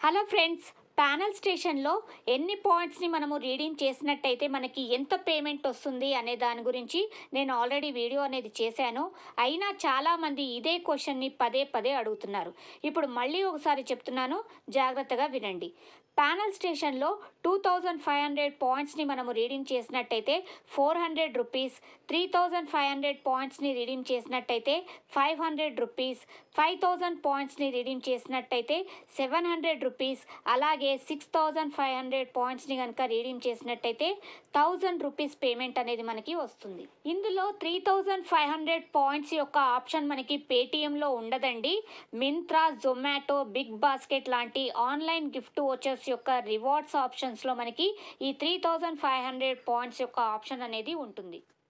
hello friends panel స్టేషన్లో ఎన్ని పాయింట్స్ని మనము రీడింగ్ చేసినట్టయితే మనకి ఎంత పేమెంట్ వస్తుంది అనే దాని గురించి నేను ఆల్రెడీ వీడియో అనేది చేశాను అయినా చాలామంది ఇదే క్వశ్చన్ని పదే పదే అడుగుతున్నారు ఇప్పుడు మళ్ళీ ఒకసారి చెప్తున్నాను జాగ్రత్తగా వినండి ప్యానల్ స్టేషన్లో టూ థౌజండ్ ఫైవ్ హండ్రెడ్ పాయింట్స్ని మనము రీడింగ్ చేసినట్టయితే four hundred rupees three thousand five hundred పాయింట్స్ని రీడింగ్ చేసినట్టయితే five hundred rupees five thousand పాయింట్స్ని రీడింగ్ చేసినట్టయితే సెవెన్ హండ్రెడ్ రూపీస్ అలాగే సిక్స్ థౌజండ్ ఫైవ్ హండ్రెడ్ పాయింట్స్ని కనుక రీడింగ్ చేసినట్టయితే థౌజండ్ రూపీస్ పేమెంట్ అనేది మనకి వస్తుంది ఇందులో three thousand five hundred points యొక్క ఆప్షన్ మనకి పేటిఎంలో ఉండదండి మింత్రా జొమాటో బిగ్ బాస్కెట్ లాంటి ఆన్లైన్ గిఫ్ట్ వచ్చర్స్ యొక్క రివార్డ్స్ ఆప్షన్స్లో మనకి ఈ three thousand five hundred points యొక్క ఆప్షన్ అనేది ఉంటుంది